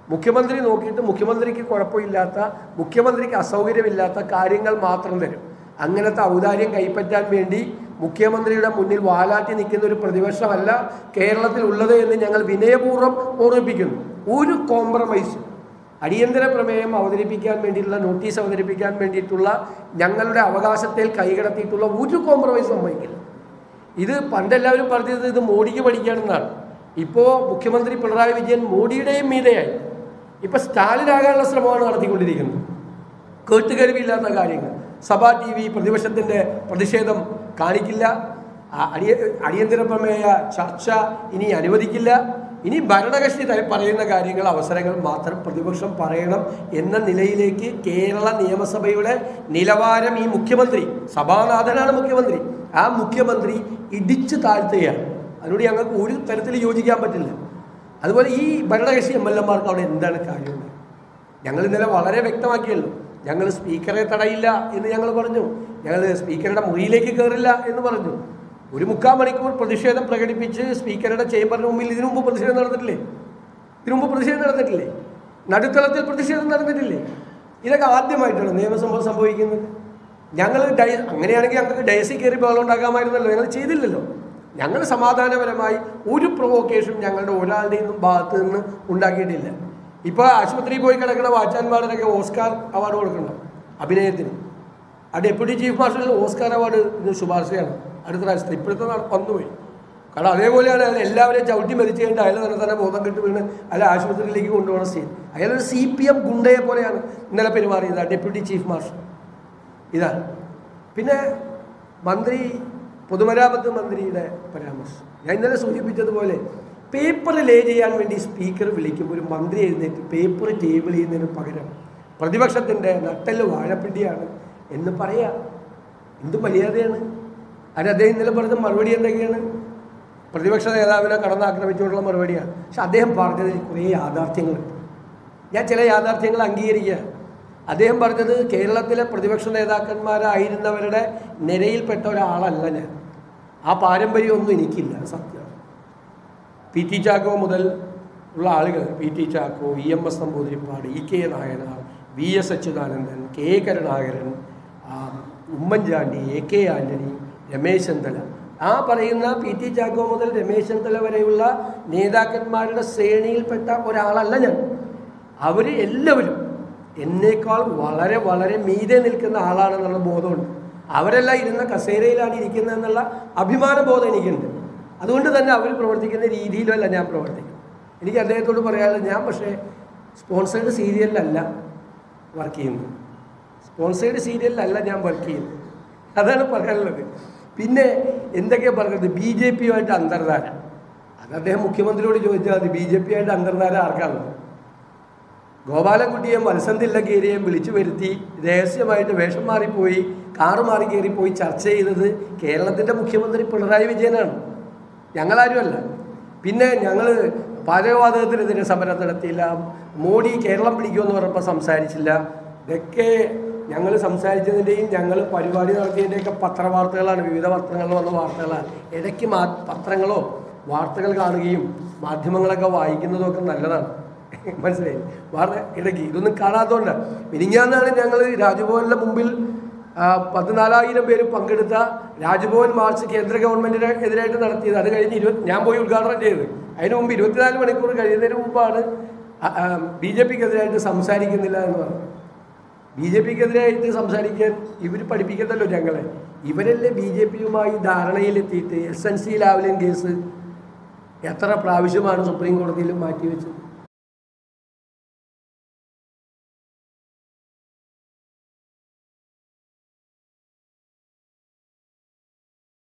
മുഖ്യമന്ത്രി നോക്കിയിട്ട് മുഖ്യമന്ത്രിക്ക് കുഴപ്പമില്ലാത്ത മുഖ്യമന്ത്രിക്ക് അസൗകര്യമില്ലാത്ത കാര്യങ്ങൾ മാത്രം തരും അങ്ങനത്തെ ഔദാര്യം കൈപ്പറ്റാൻ വേണ്ടി മുഖ്യമന്ത്രിയുടെ മുന്നിൽ വാലാട്ടി നിൽക്കുന്ന ഒരു പ്രതിപക്ഷമല്ല കേരളത്തിൽ ഉള്ളത് എന്ന് ഞങ്ങൾ വിനയപൂർവ്വം ഓർമ്മിപ്പിക്കുന്നു ഒരു കോംപ്രമൈസും അടിയന്തര പ്രമേയം അവതരിപ്പിക്കാൻ വേണ്ടിയിട്ടുള്ള നോട്ടീസ് അവതരിപ്പിക്കാൻ വേണ്ടിയിട്ടുള്ള ഞങ്ങളുടെ അവകാശത്തിൽ കൈകടത്തിയിട്ടുള്ള ഒരു കോംപ്രമൈസും സമ്മതിക്കില്ല ഇത് പണ്ടെല്ലാവരും പറഞ്ഞത് ഇത് മോഡിക്ക് പഠിക്കാനെന്നാണ് ഇപ്പോൾ മുഖ്യമന്ത്രി പിണറായി വിജയൻ മോഡിയുടെയും മീതയായി ഇപ്പം സ്റ്റാലിനാകാനുള്ള ശ്രമമാണ് നടത്തിക്കൊണ്ടിരിക്കുന്നത് കേട്ടുകരുവില്ലാത്ത കാര്യങ്ങൾ സഭാ ടി വി പ്രതിപക്ഷത്തിൻ്റെ പ്രതിഷേധം കാണിക്കില്ല ആ- അടിയ അടിയന്തര പ്രമേയ ചർച്ച ഇനി അനുവദിക്കില്ല ഇനി ഭരണകക്ഷി ത- പറയുന്ന കാര്യങ്ങൾ അവസരങ്ങൾ മാത്രം പ്രതിപക്ഷം പറയണം എന്ന നിലയിലേക്ക് കേരള നിയമസഭയുടെ നിലവാരം ഈ മുഖ്യമന്ത്രി സഭാനാഥനാണ് മുഖ്യമന്ത്രി ആ മുഖ്യമന്ത്രി ഇടിച്ചു താഴ്ത്തുകയാണ് അതിനോട് ഞങ്ങൾക്ക് ഒരു തരത്തിൽ യോജിക്കാൻ പറ്റില്ല അതുപോലെ ഈ ഭരണകക്ഷി എം എൽ എമാർക്ക് അവിടെ എന്താണ് കാര്യമുള്ളത് ഞങ്ങൾ ഇന്നലെ വളരെ വ്യക്തമാക്കിയല്ലോ ഞങ്ങൾ സ്പീക്കറെ തടയില്ല എന്ന് ഞങ്ങൾ പറഞ്ഞു ഞങ്ങൾ സ്പീക്കറുടെ മുറിയിലേക്ക് കയറില്ല എന്ന് പറഞ്ഞു ഒരു മുക്കാൽ മണിക്കൂർ പ്രതിഷേധം പ്രകടിപ്പിച്ച് സ്പീക്കറുടെ ചേംബറിന് മുമ്പിൽ ഇതിനു മുമ്പ് പ്രതിഷേധം നടന്നിട്ടില്ലേ ഇതിനു മുമ്പ് പ്രതിഷേധം നടന്നിട്ടില്ലേ നടുത്തളത്തിൽ പ്രതിഷേധം നടന്നിട്ടില്ലേ ഇതൊക്കെ ആദ്യമായിട്ടാണ് നിയമസഭ സംഭവിക്കുന്നത് ഞങ്ങൾ ഡയ അങ്ങനെയാണെങ്കിൽ ഞങ്ങൾക്ക് ഡയസിൽ കയറി ബഹളം ഉണ്ടാക്കാമായിരുന്നല്ലോ ഞങ്ങൾ ചെയ്തില്ലല്ലോ ഞങ്ങൾ സമാധാനപരമായി ഒരു പ്രൊവോക്കേഷൻ ഞങ്ങളുടെ ഒരാളുടെയും ഭാഗത്ത് നിന്ന് ഉണ്ടാക്കിയിട്ടില്ല ഇപ്പോൾ ആശുപത്രിയിൽ പോയി കിടക്കുന്ന വാച്ചാന്മാരൊക്കെ ഓസ്കാർ അവാർഡ് കൊടുക്കണം അഭിനയത്തിന് ആ ഡെപ്യൂട്ടി ചീഫ് മാർഷലിന് ഓസ്കാർ അവാർഡ് ഇത് ശുപാർശയാണ് അടുത്ത പ്രാവശ്യത്തെ ഇപ്പോഴത്തെ നട- വന്നുപോയി കാരണം അതേപോലെയാണ് അയാൾ എല്ലാവരെയും ചവിട്ടി മരിച്ചു കഴിഞ്ഞിട്ട് അയാൾ തന്നെ തന്നെ ബോധം കെട്ട് വീണ് അയാൾ ആശുപത്രിയിലേക്ക് കൊണ്ടുപോകണ സ്ഥിതി അയാളൊരു സി പി എം ഗുണ്ടയെ പോലെയാണ് ഇന്നലെ പെരുമാറിയത് ആ ഡെപ്യൂട്ടി ചീഫ് മാർഷൽ ഇതാണ് പിന്നെ മന്ത്രി പൊതുമരാമത്ത് മന്ത്രിയുടെ പരാമർശം ഞാൻ ഇന്നലെ സൂചിപ്പിച്ചതുപോലെ പേപ്പർ ലേ ചെയ്യാൻ വേണ്ടി സ്പീക്കർ വിളിക്കുമ്പോൾ ഒരു മന്ത്രി എഴുന്നേറ്റ് പേപ്പർ ടേബിൾ ചെയ്യുന്നതിന് പകരം പ്രതിപക്ഷത്തിൻ്റെ നട്ടല് വാഴപ്പിണ്ടിയാണ് എന്ന് പറയാം എന്ത് മര്യാദയാണ് അതിന് അദ്ദേഹം ഇന്നലെ പറഞ്ഞ മറുപടി എന്തൊക്കെയാണ് പ്രതിപക്ഷ നേതാവിനെ കടന്നാക്രമിച്ചുകൊണ്ടുള്ള മറുപടിയാണ് പക്ഷെ അദ്ദേഹം പറഞ്ഞതിൽ കുറേ യാഥാർത്ഥ്യങ്ങളുണ്ട് ഞാൻ ചില യാഥാർത്ഥ്യങ്ങൾ അംഗീകരിക്കുക അദ്ദേഹം പറഞ്ഞത് കേരളത്തിലെ പ്രതിപക്ഷ നേതാക്കന്മാരായിരുന്നവരുടെ നിരയിൽപ്പെട്ട ഒരാളല്ല ഞാൻ ആ പാരമ്പര്യമൊന്നും എനിക്കില്ല അത് സത്യമാണ് പി ടി ചാക്കോ മുതൽ ഉള്ള ആളുകൾ P T Chacko E M S Namboodiripad E K Nayanar V S Achuthanandan K Karunakaran ആ, ഉമ്മൻചാണ്ടി എ കെ ആന്റണി രമേശ് ചെന്നിത്തല ആ പറയുന്ന പി ടി ചാക്കോ മുതൽ രമേശ് ചെന്നിത്തല വരെയുള്ള നേതാക്കന്മാരുടെ ശ്രേണിയിൽപ്പെട്ട ഒരാളല്ല ഞാൻ അവർ എല്ലാവരും എന്നേക്കാൾ വളരെ വളരെ മീതെ നിൽക്കുന്ന ആളാണെന്നുള്ള ബോധമുണ്ട് അവരെല്ലാം ഇരുന്ന കസേരയിലാണ് ഇരിക്കുന്നത് എന്നുള്ള അഭിമാന ബോധം എനിക്കുണ്ട് അതുകൊണ്ട് തന്നെ അവർ പ്രവർത്തിക്കുന്ന രീതിയിലല്ല ഞാൻ പ്രവർത്തിക്കുന്നത് എനിക്ക് അദ്ദേഹത്തോട് പറയാനുള്ളത് ഞാൻ പക്ഷേ സ്പോൺസേഡ് സീരിയലിലല്ല വർക്ക് ചെയ്യുന്നത് സ്പോൺസേഡ് സീരിയലിലല്ല ഞാൻ വർക്ക് ചെയ്യുന്നത് അതാണ് പറയാനുള്ളത് പിന്നെ എന്തൊക്കെയാണ് പറയുന്നത് ബി ജെ പിയുമായിട്ട് അന്തർധാര അത് അദ്ദേഹം മുഖ്യമന്ത്രിയോട് ചോദിച്ചാൽ മതി ബി ജെ പിയായിട്ട് അന്തർധാര ആർക്കാണുള്ളത് ഗോപാലൻകുട്ടിയെ മത്സന്തില്ലക്കേരിയെയും വിളിച്ചു വരുത്തി രഹസ്യമായിട്ട് വേഷം മാറിപ്പോയി കാറ് മാറി കയറിപ്പോയി ചർച്ച ചെയ്തത് കേരളത്തിൻ്റെ മുഖ്യമന്ത്രി പിണറായി വിജയനാണ് ഞങ്ങളാരുമല്ല പിന്നെ ഞങ്ങൾ പാചകവാതകത്തിനെതിരെ സമരം നടത്തിയില്ല മോഡി കേരളം പിടിക്കുമെന്ന് പറഞ്ഞപ്പോൾ സംസാരിച്ചില്ല ഇതൊക്കെ ഞങ്ങൾ സംസാരിച്ചതിൻ്റെയും ഞങ്ങൾ പരിപാടി നടത്തിയതിൻ്റെയൊക്കെ പത്രവാർത്തകളാണ് വിവിധ പത്രങ്ങളിൽ വന്ന വാർത്തകളാണ് ഇടയ്ക്ക് മാ പത്രങ്ങളോ വാർത്തകൾ കാണുകയും മാധ്യമങ്ങളൊക്കെ വായിക്കുന്നതും ഒക്കെ നല്ലതാണ് മനസ്സിലായി വാർത്ത ഇടയ്ക്ക് ഇതൊന്നും കാണാത്തതുകൊണ്ട് മിനിങ്ങാന്നാണ് ഞങ്ങൾ രാജ്ഭവനിലെ മുമ്പിൽ ആ, പതിനാലായിരം പേര് പങ്കെടുത്ത രാജ്ഭവൻ മാർച്ച് കേന്ദ്ര ഗവൺമെന്റിന് എതിരായിട്ട് നടത്തിയത് അത് കഴിഞ്ഞ് ഇരുപത്തി ഞാൻ പോയി ഉദ്ഘാടനം ചെയ്തത് അതിന് മുമ്പ് ഇരുപത്തിനാല് മണിക്കൂർ കഴിയുന്നതിന് മുമ്പാണ് ബി ജെ പിക്കെതിരായിട്ട് സംസാരിക്കുന്നില്ല എന്ന് പറഞ്ഞു ബി ജെ പിക്കെതിരായിട്ട് സംസാരിക്കാൻ ഇവർ പഠിപ്പിക്കണ്ടല്ലോ ഞങ്ങളെ ഇവരല്ലേ ബി ജെ പിയുമായി ധാരണയിലെത്തിയിട്ട് S N C Lavalin case എത്ര പ്രാവശ്യമാണ് സുപ്രീം കോടതിയിൽ മാറ്റിവെച്ചത്